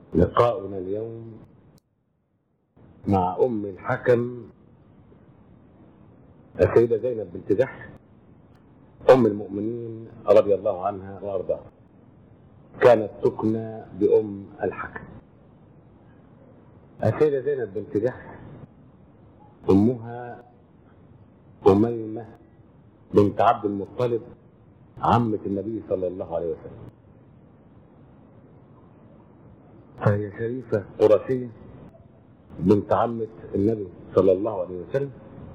لقاؤنا اليوم مع أم الحكم السيدة زينب بنت جحش أم المؤمنين رضي الله عنها وأرضاها كانت تكنى بأم الحكم السيدة زينب بنت جحش أمها أميمة بنت عبد المطلب عمة النبي صلى الله عليه وسلم فهي شريفة قرشية بنت عمة النبي صلى الله عليه وسلم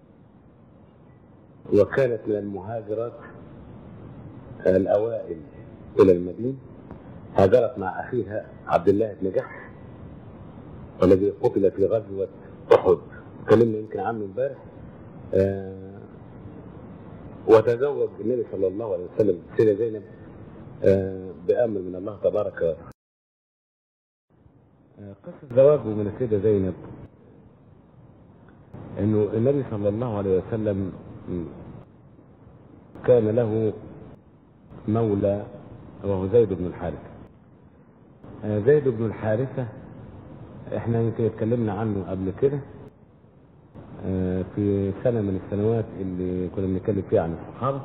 وكانت من المهاجرات الأوائل إلى المدينة هاجرت مع أخيها عبد الله بن جحش والذي قتل في غزوة أحد تكلمنا يمكن عنه امبارح آه وتزوج النبي صلى الله عليه وسلم سيدة زينب آه بأمر من الله تبارك وتعالى آه قصة زواجه من السيدة زينب انه النبي صلى الله عليه وسلم كان له مولى وهو زيد بن الحارثة زيد بن الحارثة احنا يمكن اتكلمنا عنه قبل كده في سنة من السنوات اللي كنا بنتكلم فيها عن الصحابة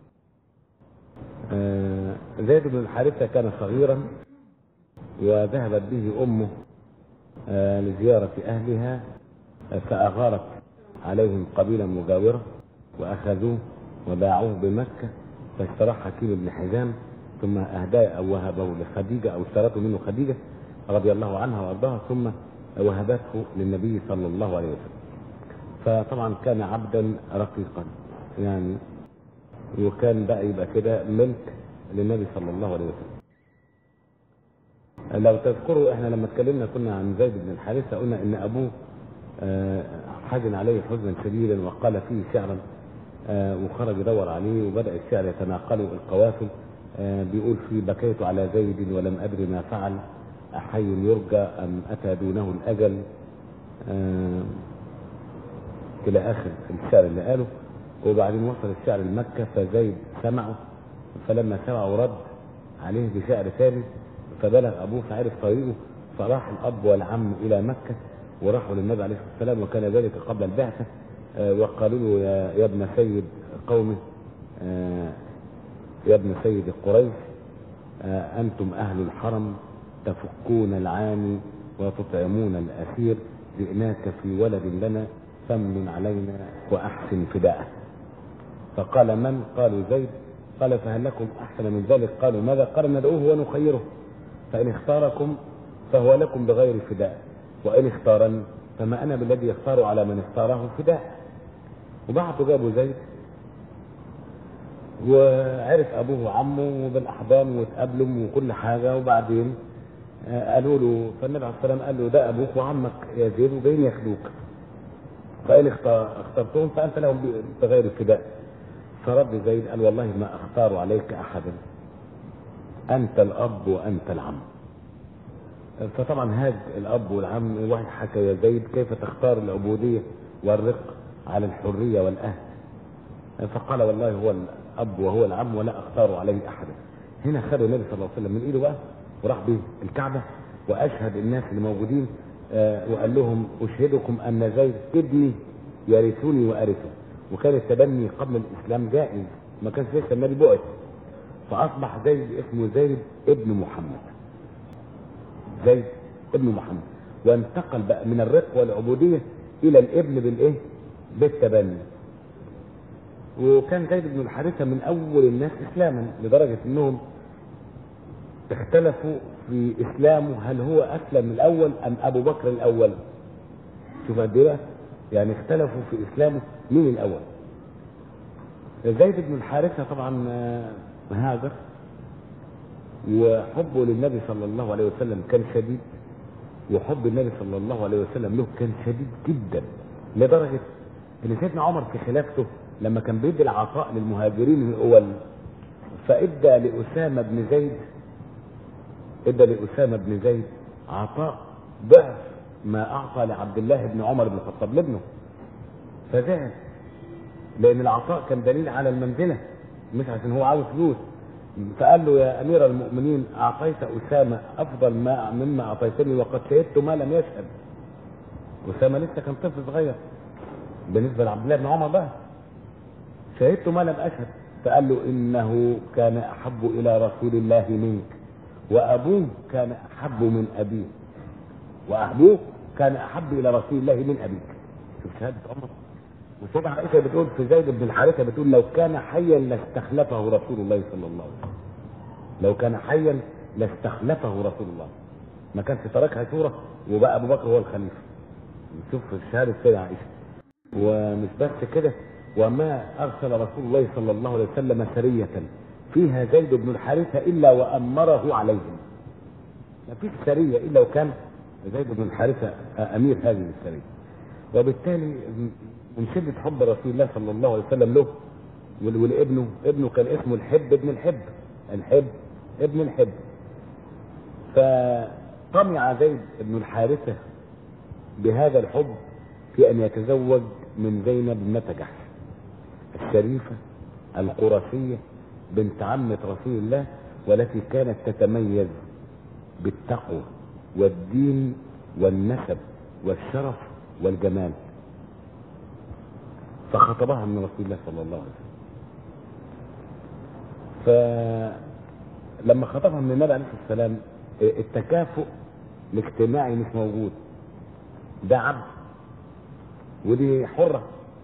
زيد بن الحارثة كان صغيرا وذهبت به أمه لزيارة أهلها فأغارت عليهم قبيلة مجاورة وأخذوه وباعوه بمكة فاشتراه حكيم بن حزام ثم أهداه أو وهبه لخديجة أو اشترته منه خديجة رضي الله عنها وأرضاها ثم وهبته للنبي صلى الله عليه وسلم فطبعا كان عبدا رقيقا يعني وكان بقى يبقى كده ملك للنبي صلى الله عليه وسلم لو تذكروا احنا لما اتكلمنا كنا عن زيد بن الحارثه قلنا ان ابوه حزن عليه حزنا شديدا وقال فيه شعرا وخرج يدور عليه وبدا الشعر يتناقله القوافل بيقول فيه بكيت على زيد ولم ادري ما فعل احي يرجى ام اتى دونه الاجل الى اخر الشعر اللي قاله وبعدين وصل الشعر لمكه فزيد سمعه فلما سمعه رد عليه بشعر ثاني فبلغ ابوه فعرف طريقه فراح الاب والعم الى مكه وراحوا للنبي عليه الصلاه والسلام وكان ذلك قبل البعثه وقالوا له يا, يا ابن سيد قومه يا ابن سيد قريش انتم اهل الحرم تفكون العاني وتطعمون الاسير جئناك في ولد لنا فمن علينا واحسن فداءه فقال من قالوا زيد قال فهل لكم احسن من ذلك قالوا ماذا قال ندعوه ونخيره فان اختاركم فهو لكم بغير فداء وان اختارني فما انا بالذي يختار على من اختاره فداء وبعثوا جابوا زيد وعرف ابوه وعمه وبالاحضان واتقابلوا وكل حاجه وبعدين قالوا له فالنبي عليه الصلاه والسلام قال له ده ابوك وعمك يا زيد وجايين ياخدوك فان اخترتهم فانت لهم بغير الفداء فرد زيد قال والله ما اختار عليك احدا انت الاب وانت العم فطبعا هاج الاب والعم واحد حكى يا زيد كيف تختار العبوديه والرق على الحريه والاهل فقال والله هو الاب وهو العم ولا اختار عليه احدا هنا خدوا النبي صلى الله عليه وسلم من ايده بقى وراح به الكعبه واشهد الناس اللي موجودين وقال لهم اشهدكم ان زيد ابني يرثني وارثه وكان التبني قبل الاسلام جائز ما كانش لسه النبي بعث فاصبح زيد اسمه زيد ابن محمد زيد ابن محمد وانتقل بقى من الرق والعبوديه الى الابن بالايه؟ بالتبني وكان زيد بن الحارثه من اول الناس اسلاما لدرجه انهم اختلفوا في اسلامه هل هو اسلم الاول ام ابو بكر الاول شوف قد ايه يعني اختلفوا في اسلامه مين الاول زيد بن الحارثه طبعا هاجر وحبه للنبي صلى الله عليه وسلم كان شديد وحب النبي صلى الله عليه وسلم له كان شديد جدا لدرجه ان سيدنا عمر في خلافته لما كان بيدي العطاء للمهاجرين الاول فادى لاسامه بن زيد ادى لاسامه بن زيد عطاء ضعف ما اعطى لعبد الله بن عمر بن الخطاب لابنه فزعل لان العطاء كان دليل على المنزله مش عشان هو عاوز فلوس فقال له يا امير المؤمنين اعطيت اسامه افضل ما مما اعطيتني وقد شهدت ما لم يشهد اسامه لسه كان طفل صغير بالنسبه لعبد الله بن عمر بقى شهدت ما لم اشهد فقال له انه كان احب الى رسول الله منك وابوه كان احب من ابيه وابوه كان احب الى رسول الله من ابيك شوف شهاده عمر وسيدة عائشة بتقول في زيد بن الحارثة بتقول لو كان حيا لاستخلفه رسول الله صلى الله عليه وسلم لو كان حيا لاستخلفه رسول الله ما كانش تركها شورى وبقى ابو بكر هو الخليفة نشوف شهادة سيدة عائشة ومش بس كده وما ارسل رسول الله صلى الله عليه وسلم سرية فيها زيد بن الحارثة الا وامره عليهم ما فيش سرية الا وكان زيد بن الحارثة امير هذه السرية وبالتالي من شدة حب رسول الله صلى الله عليه وسلم له ولابنه ابنه كان اسمه الحب ابن الحب الحب ابن الحب فطمع زيد بن الحارثة بهذا الحب في أن يتزوج من زينب بنت جحش الشريفة القرشية بنت عمة رسول الله والتي كانت تتميز بالتقوى والدين والنسب والشرف والجمال فخطبها من رسول الله صلى الله عليه وسلم فلما خطبها من النبي عليه الصلاه والسلام التكافؤ الاجتماعي مش موجود ده عبد ودي حرة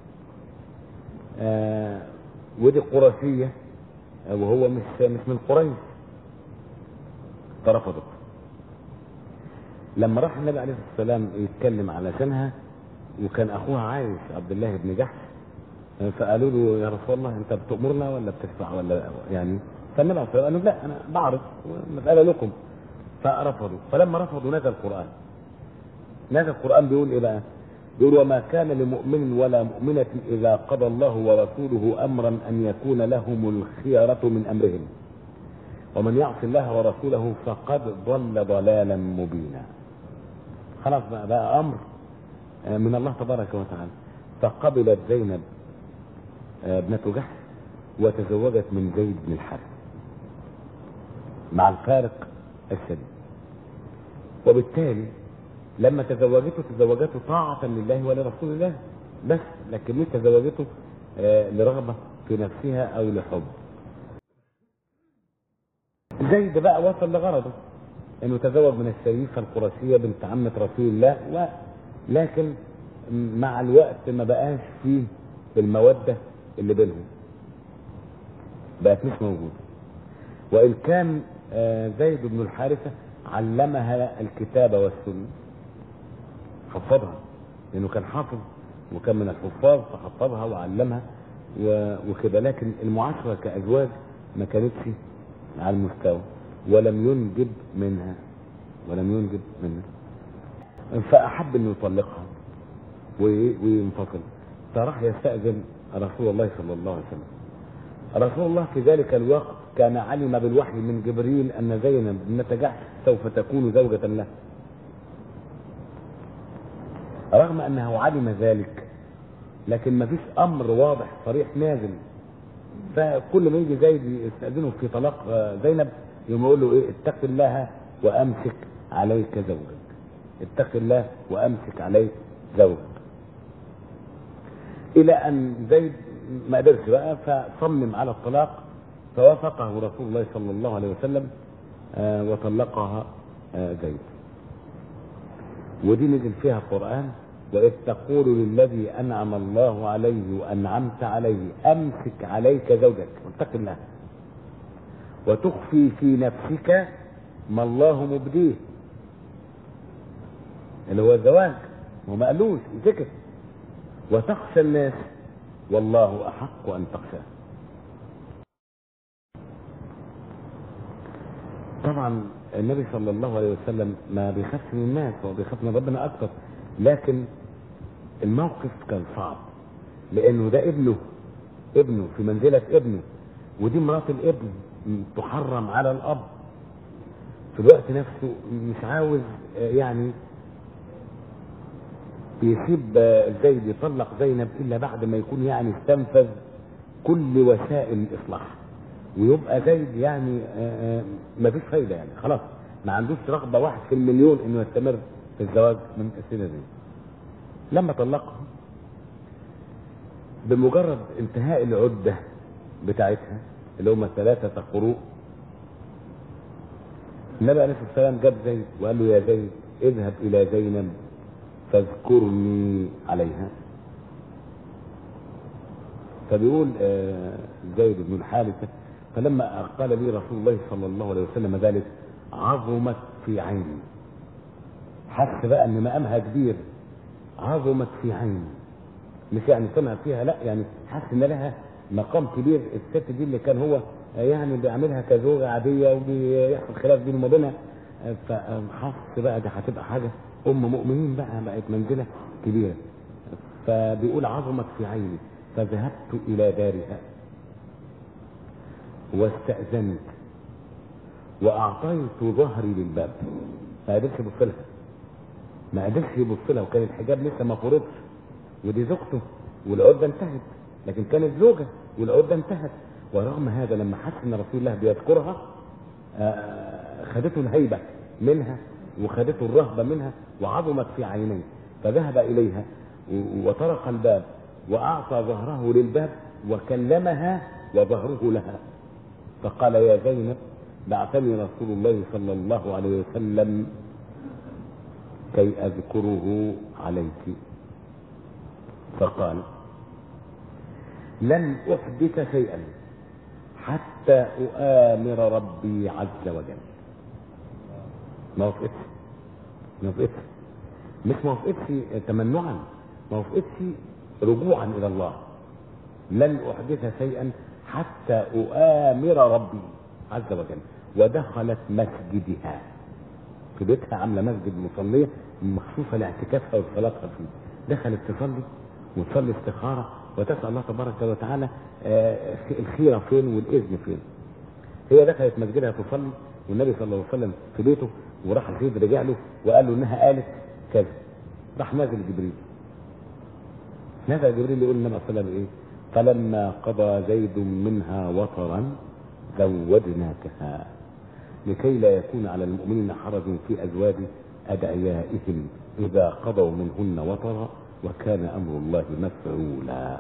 آه ودي قرشية وهو مش مش من قريش فرفضت لما راح النبي عليه الصلاة والسلام يتكلم علشانها وكان اخوها عايش عبد الله بن جحش فقالوا له يا رسول الله انت بتأمرنا ولا بتدفع ولا يعني فالنبي عليه الصلاه والسلام قال له لا انا بعرض مساله لكم فرفضوا فلما رفضوا نزل القران نزل القران بيقول ايه بقى؟ بيقول وما كان لمؤمن ولا مؤمنة إذا قضى الله ورسوله أمرا أن يكون لهم الخيرة من أمرهم ومن يعص الله ورسوله فقد ضل ضلالا مبينا خلاص بقى, بقى أمر من الله تبارك وتعالى فقبلت زينب ابنة جحش وتزوجت من زيد بن الحارث مع الفارق الشديد وبالتالي لما تزوجته تزوجته طاعة لله ولرسول الله بس لكن مش تزوجته لرغبة في نفسها أو لحب زيد بقى وصل لغرضه انه تزوج من الشريفة القرشية بنت عمة رسول الله و لكن مع الوقت ما بقاش فيه المودة اللي بينهم بقت مش موجودة وإن كان زيد بن الحارثة علمها الكتاب والسنة حفظها لأنه كان حافظ وكان من الحفاظ فحفظها وعلمها وكده لكن المعاشرة كأزواج ما كانتش على المستوى ولم ينجب منها ولم ينجب منها فأحب أنه يطلقها وينفصل فراح يستأذن رسول الله صلى الله عليه وسلم رسول الله في ذلك الوقت كان علم بالوحي من جبريل أن زينب بنت جحش سوف تكون زوجة له رغم أنه علم ذلك لكن ما فيش أمر واضح صريح نازل فكل ما يجي زيد يستأذنه في طلاق زينب يقوم يقول له إيه اتق الله وأمسك عليك زوجك اتق الله وأمسك عليك زوجك الى ان زيد ما قدرش بقى فصمم على الطلاق فوافقه رسول الله صلى الله عليه وسلم آه وطلقها آه زيد ودي نزل فيها القرآن وإذ تقول للذي أنعم الله عليه وأنعمت عليه أمسك عليك زوجك واتق الله وتخفي في نفسك ما الله مبديه اللي هو الزواج وما قالوش ذكر وتخشى الناس والله أحق أن تخشاه طبعا النبي صلى الله عليه وسلم ما بيخافش من الناس هو بيخاف من ربنا أكثر لكن الموقف كان صعب لأنه ده ابنه ابنه في منزلة ابنه ودي مرات الابن تحرم على الأب في الوقت نفسه مش عاوز يعني يسيب زيد يطلق زينب الا بعد ما يكون يعني استنفذ كل وسائل الاصلاح ويبقى زيد يعني ما فيش فايده يعني خلاص ما عندوش رغبه واحد في المليون انه يستمر في الزواج من السيده زينب لما طلقها بمجرد انتهاء العده بتاعتها اللي هم ثلاثه قروء النبي عليه الصلاه والسلام جاب زيد وقال له يا زيد اذهب الى زينب فاذكرني عليها فبيقول آه زيد بن الحارثة فلما قال لي رسول الله صلى الله عليه وسلم ذلك عظمت في عيني حس بقى ان مقامها كبير عظمت في عيني مش يعني سمع فيها لا يعني حس ان لها مقام كبير الست دي اللي كان هو يعني بيعملها كزوجة عادية وبيحصل خلاف بينه وبينها فحس بقى دي هتبقى حاجة أم مؤمنين بقى بقت منزلة كبيرة فبيقول عظمت في عيني فذهبت إلى دارها واستأذنت وأعطيت ظهري للباب ما قدرش يبص لها ما قدرش يبص لها وكان الحجاب لسه ما فرضش ودي زوجته والعدة انتهت لكن كانت زوجة والعدة انتهت ورغم هذا لما حس ان رسول الله بيذكرها خدته الهيبة منها وخدته الرهبة منها وعظمت في عينيه فذهب إليها وطرق الباب وأعطى ظهره للباب وكلمها وظهره لها فقال يا زينب بعثني رسول الله صلى الله عليه وسلم كي أذكره عليك فقال لن أحدث شيئا حتى أؤامر ربي عز وجل ما وافقتش ما وافقتش مش ما وافقتش تمنعا ما وافقتش رجوعا الى الله لن احدث شيئا حتى اؤامر ربي عز وجل ودخلت مسجدها في بيتها عامله مسجد مصليه مخصوصه لاعتكافها وصلاتها فيه دخلت تصلي وتصلي استخاره وتسال الله تبارك وتعالى الخيره فين والاذن فين هي دخلت مسجدها تصلي والنبي صلى الله عليه وسلم في بيته وراح السيد رجع له وقال له انها قالت كذا راح نازل جبريل نزل جبريل يقول النبي صلى الله عليه وسلم ايه فلما قضى زيد منها وطرا زوجناكها لكي لا يكون على المؤمنين حرج في ازواج ادعيائهم اذا قضوا منهن وطرا وكان امر الله مفعولا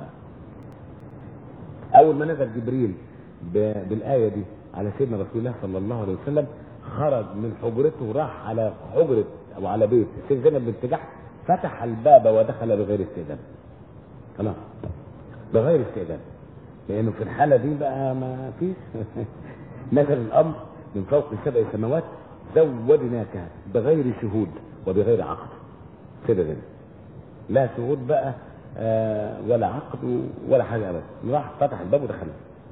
اول ما نزل جبريل بالايه دي على سيدنا رسول الله صلى الله عليه وسلم خرج من حجرته راح على حجرة او على بيت السيد زينب بنت جحش فتح الباب ودخل بغير استئذان خلاص بغير استئذان لانه في الحالة دي بقى ما فيش نزل الامر من فوق سبع سماوات زودناك بغير شهود وبغير عقد كده زينب لا شهود بقى آه ولا عقد ولا حاجة ابدا راح فتح الباب ودخل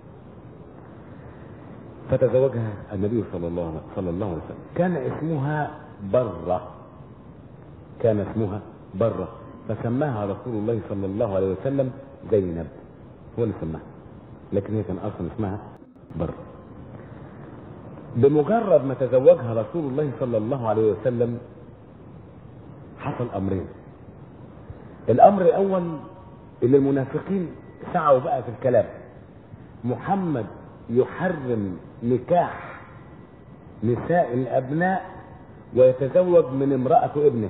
فتزوجها النبي صلى الله صلى الله عليه وسلم كان اسمها برة كان اسمها برة فسماها رسول الله صلى الله عليه وسلم زينب هو اللي سماها لكن هي كان اصلا اسمها برة بمجرد ما تزوجها رسول الله صلى الله عليه وسلم حصل امرين الامر الاول اللي المنافقين سعوا بقى في الكلام محمد يحرم نكاح نساء الابناء ويتزوج من امرأة ابنه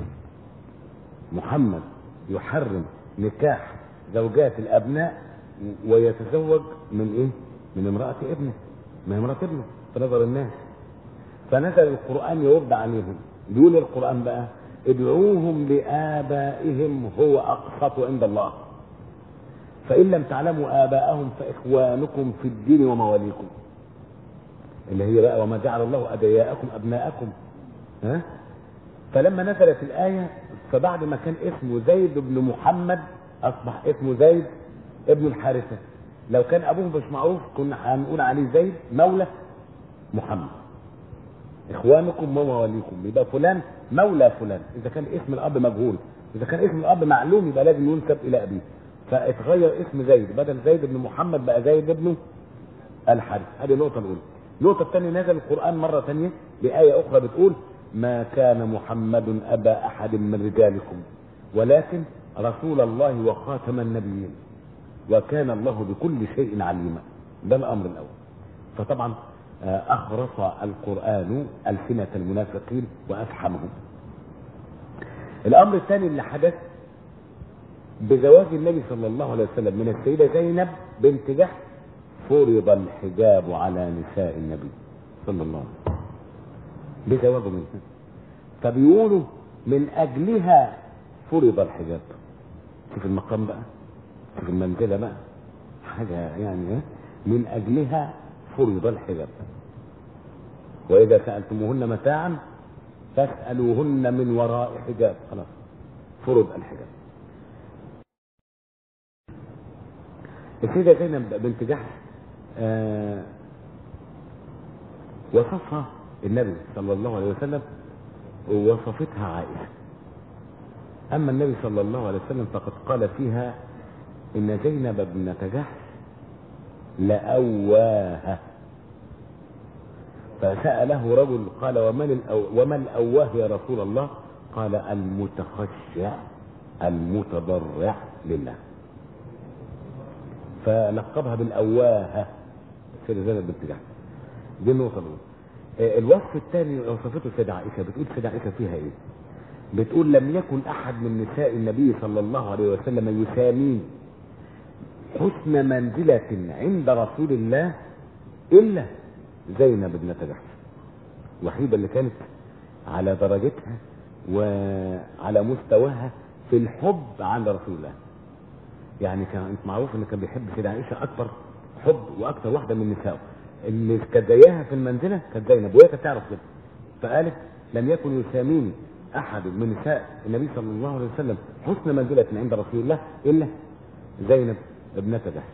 محمد يحرم نكاح زوجات الابناء ويتزوج من ايه من امرأة ابنه من امرأة ابنه في نظر الناس فنزل القرآن يرد عليهم بيقول القرآن بقى ادعوهم لآبائهم هو أقسط عند الله فإن لم تعلموا آباءهم فإخوانكم في الدين ومواليكم اللي هي بقى وما جعل الله أدعياءكم أبناءكم ها فلما نزلت الآية فبعد ما كان اسمه زيد بن محمد أصبح اسمه زيد ابن الحارثة لو كان أبوه مش معروف كنا هنقول عليه زيد مولى محمد إخوانكم ومواليكم يبقى فلان مولى فلان إذا كان اسم الأب مجهول إذا كان اسم الأب معلوم يبقى لازم ينسب إلى أبيه فاتغير اسم زيد بدل زيد بن محمد بقى زيد بن الحارث هذه النقطة الأولى النقطة الثانية نزل القرآن مرة ثانية بآية أخرى بتقول ما كان محمد أبا أحد من رجالكم ولكن رسول الله وخاتم النبيين وكان الله بكل شيء عليما ده الأمر الأول فطبعا آه، اخرس القران السنه المنافقين وافحمهم الامر الثاني اللي حدث بزواج النبي صلى الله عليه وسلم من السيده زينب بنت جحش فرض الحجاب على نساء النبي صلى الله عليه وسلم بزواجه منها فبيقولوا من اجلها فرض الحجاب شوف المقام بقى شوف المنزله بقى حاجه يعني إيه؟ من اجلها فرض الحجاب واذا سالتموهن متاعا فاسالوهن من وراء حجاب خلاص فرض الحجاب السيده زينب بنت جحش آه وصفها النبي صلى الله عليه وسلم ووصفتها عائشه اما النبي صلى الله عليه وسلم فقد قال فيها ان زينب بنت جحش لأواها فسأله رجل قال ومن الأو وما الأواه يا رسول الله قال المتخشع المتضرع لله فلقبها بالأواهة سيدة زينب بنت جحش دي النقطة الأولى آه، الوصف الثاني وصفته سيدة عائشة بتقول سيدة عائشة فيها إيه؟ بتقول لم يكن أحد من نساء النبي صلى الله عليه وسلم يسامين حسن منزلة عند رسول الله إلا زينب بنت جحش الوحيدة اللي كانت على درجتها وعلى مستواها في الحب عند رسول الله يعني كان معروف ان كان بيحب سيدة عائشة اكبر حب واكثر واحدة من نسائه اللي كانت زيها في المنزلة كانت زينب وهي كانت تعرف كده فقالت لم يكن يساميني احد من نساء النبي صلى الله عليه وسلم حسن منزلة عند رسول الله الا زينب ابنة جحش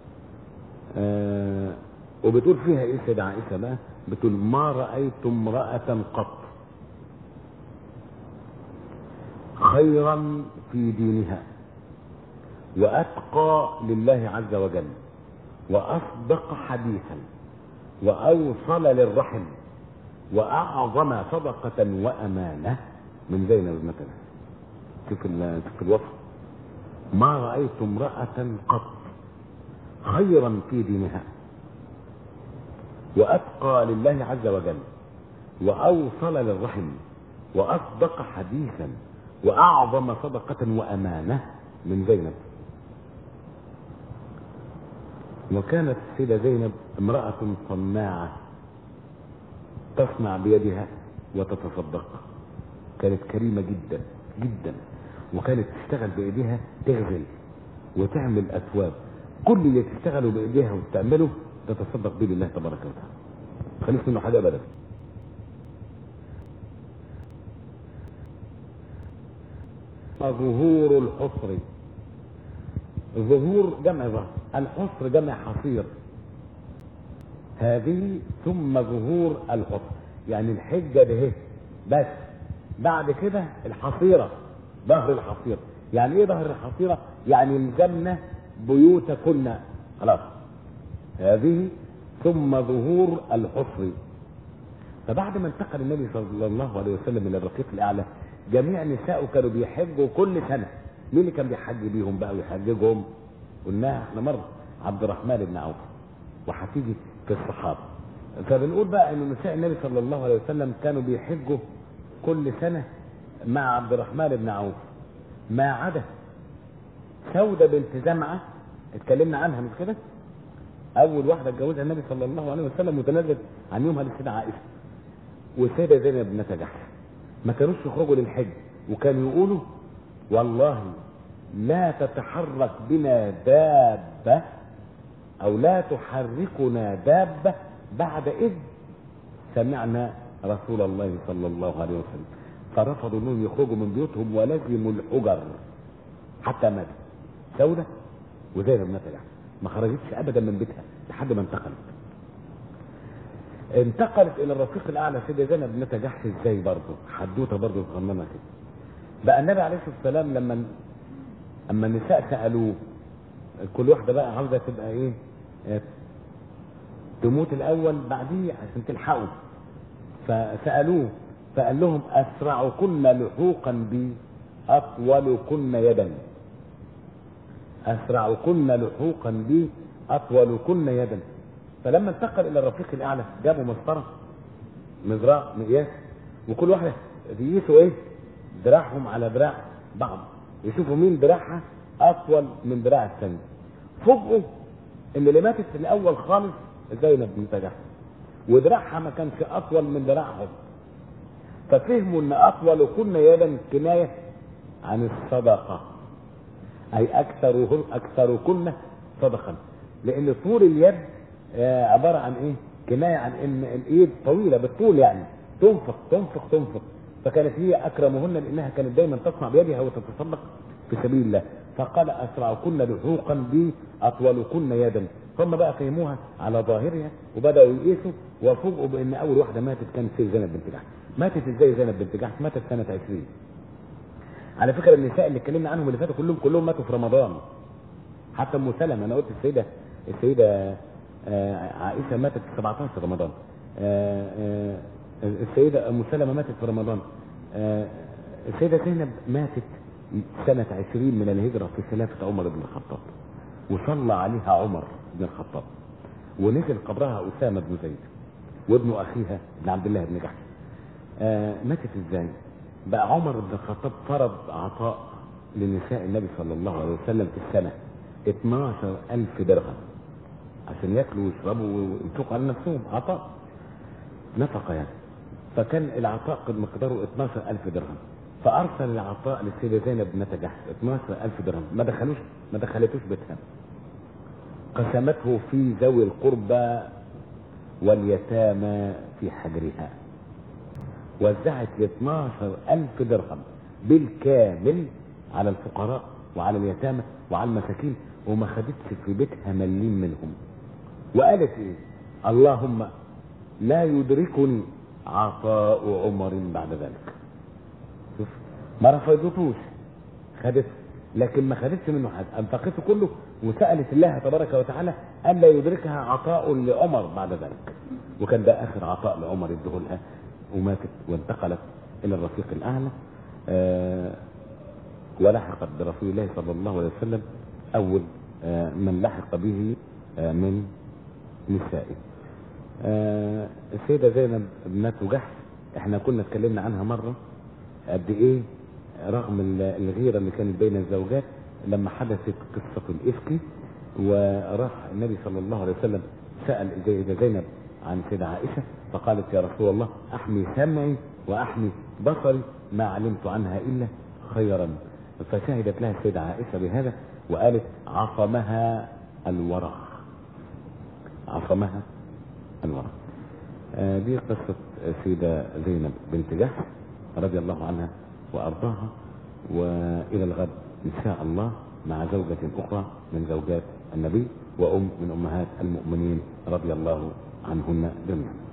آه وبتقول فيها ايه سيدة عائشة بقى بتقول ما رأيت امرأة قط خيرا في دينها واتقى لله عز وجل واصدق حديثا واوصل للرحم واعظم صدقة وامانة من زينب بنت جحش شوف ال- شوف الوصف ما رأيت امرأة قط خيرا في دينها وأتقى لله عز وجل وأوصل للرحم وأصدق حديثا وأعظم صدقة وأمانة من زينب وكانت السيدة زينب امرأة صناعة تصنع بيدها وتتصدق كانت كريمة جدا جدا وكانت تشتغل بايديها تغزل وتعمل اثواب كل اللي تشتغله بايديها وتعمله تتصدق به لله تبارك وتعالى خليش منه حاجه ابدا ظهور الحصر ظهور جمع ظهر الحصر جمع حصير هذه ثم ظهور الحصر يعني الحجه ده بس بعد كده الحصيره ظهر الحصيرة يعني ايه ظهر الحصيرة يعني الجنة بيوتكن خلاص هذه ثم ظهور الحصر فبعد ما انتقل النبي صلى الله عليه وسلم الى الرقيق الاعلى جميع نسائه كانوا بيحجوا كل سنة مين اللي كان بيحج بيهم بقى ويحججهم قلناها احنا مرة عبد الرحمن بن عوف وهتيجي في الصحابة فبنقول بقى ان نساء النبي صلى الله عليه وسلم كانوا بيحجوا كل سنة مع عبد الرحمن بن عوف ما عدا سودة بنت زمعة اتكلمنا عنها مش كده؟ أول واحدة اتجوزها النبي صلى الله عليه وسلم وتنزلت عن يومها للسيدة عائشة والسيدة زينب بنت جحش ما كانوش يخرجوا للحج وكانوا يقولوا والله لا تتحرك بنا دابة أو لا تحركنا دابة بعد إذ سمعنا رسول الله صلى الله عليه وسلم فرفضوا انهم يخرجوا من بيوتهم ولزموا الحجر حتى ماتوا سودة وزينب بنت جحش ما خرجتش ابدا من بيتها لحد ما انتقلت انتقلت الى الرفيق الاعلى سيدة زينب بنت جحش ازاي برضه حدوته برضه صغننه كده بقى النبي عليه الصلاه والسلام لما اما النساء سالوه كل واحده بقى عاوزه تبقى ايه اه تموت الاول بعديه عشان تلحقوا فسالوه فقال لهم اسرعكن لحوقا بي اطولكن يدا اسرعكن لحوقا بي اطولكن يدا فلما انتقل الى الرفيق الاعلى جابوا مسطره مزراع مقياس وكل واحده يقيسوا ايه دراعهم على دراع بعض يشوفوا مين دراعها اطول من دراع الثاني فوجئوا ان اللي ماتت في الاول خالص زينب بنت جحش ودراعها ما كانش اطول من دراعهم ففهموا ان اطول كن يدا كنايه عن الصدقه اي اكثرهن اكثركن صدقا لان طول اليد آه، عباره عن ايه كنايه عن ان الايد طويله بالطول يعني تنفق تنفق تنفق فكانت هي اكرمهن لانها كانت دايما تصنع بيدها وتتصدق في سبيل الله فقال اسرعكن لحوقا بي اطولكن يدا هم بقى فهموها على ظاهرها وبداوا يقيسوا وفوجئوا بان اول واحده ماتت كانت سيد زينب بنت جحش ماتت ازاي زينب بنت جحش ماتت سنه 20 على فكره النساء اللي اتكلمنا عنهم اللي فاتوا كلهم كلهم ماتوا في رمضان حتى ام سلمه انا قلت السيده السيده آه، عائشه ماتت في 17 رمضان آه، آه، السيده ام سلمه ماتت في رمضان آه، السيده زينب ماتت سنه 20 من الهجره في خلافه عمر بن الخطاب وصلى عليها عمر بن الخطاب ونزل قبرها اسامه بن زيد وابن اخيها ابن عبد الله بن جحش آه، ماتت ازاي؟ بقى عمر بن الخطاب فرض عطاء لنساء النبي صلى الله عليه وسلم في السنة 12 ألف درهم عشان ياكلوا ويشربوا وينفقوا على نفسهم عطاء نفقة يعني فكان العطاء قد مقداره 12 ألف درهم فأرسل العطاء للسيدة زينب بنت جحش 12 ألف درهم ما دخلوش ما دخلتوش بيتها قسمته في ذوي القربى واليتامى في حجرها وزعت 12 ألف درهم بالكامل على الفقراء وعلى اليتامى وعلى المساكين وما خدتش في بيتها مليم منهم وقالت ايه اللهم لا يدركني عطاء عمر بعد ذلك شوف ما رفضتوش خدت لكن ما خدتش منه حاجه انفقته كله وسالت الله تبارك وتعالى الا يدركها عطاء لعمر بعد ذلك وكان ده اخر عطاء لعمر يديه لها وماتت وانتقلت الى الرفيق الاعلى آه ولحقت برسول الله صلى الله عليه وسلم اول آه من لحق به آه من نسائه آه السيدة زينب ابنة جحش احنا كنا اتكلمنا عنها مرة قد ايه رغم ال- الغيرة اللي كانت بين الزوجات لما حدثت قصة الإفك وراح النبي صلى الله عليه وسلم سأل السيدة زينب عن سيدة عائشة فقالت يا رسول الله أحمي سمعي وأحمي بصري ما علمت عنها إلا خيرا فشهدت لها السيدة عائشة بهذا وقالت عصمها الورع عصمها الورع آه، دي قصة سيدة زينب بنت جحش رضي الله عنها وأرضاها وإلى الغد إن شاء الله مع زوجة أخرى من زوجات النبي وأم من أمهات المؤمنين رضي الله عنهن جميعا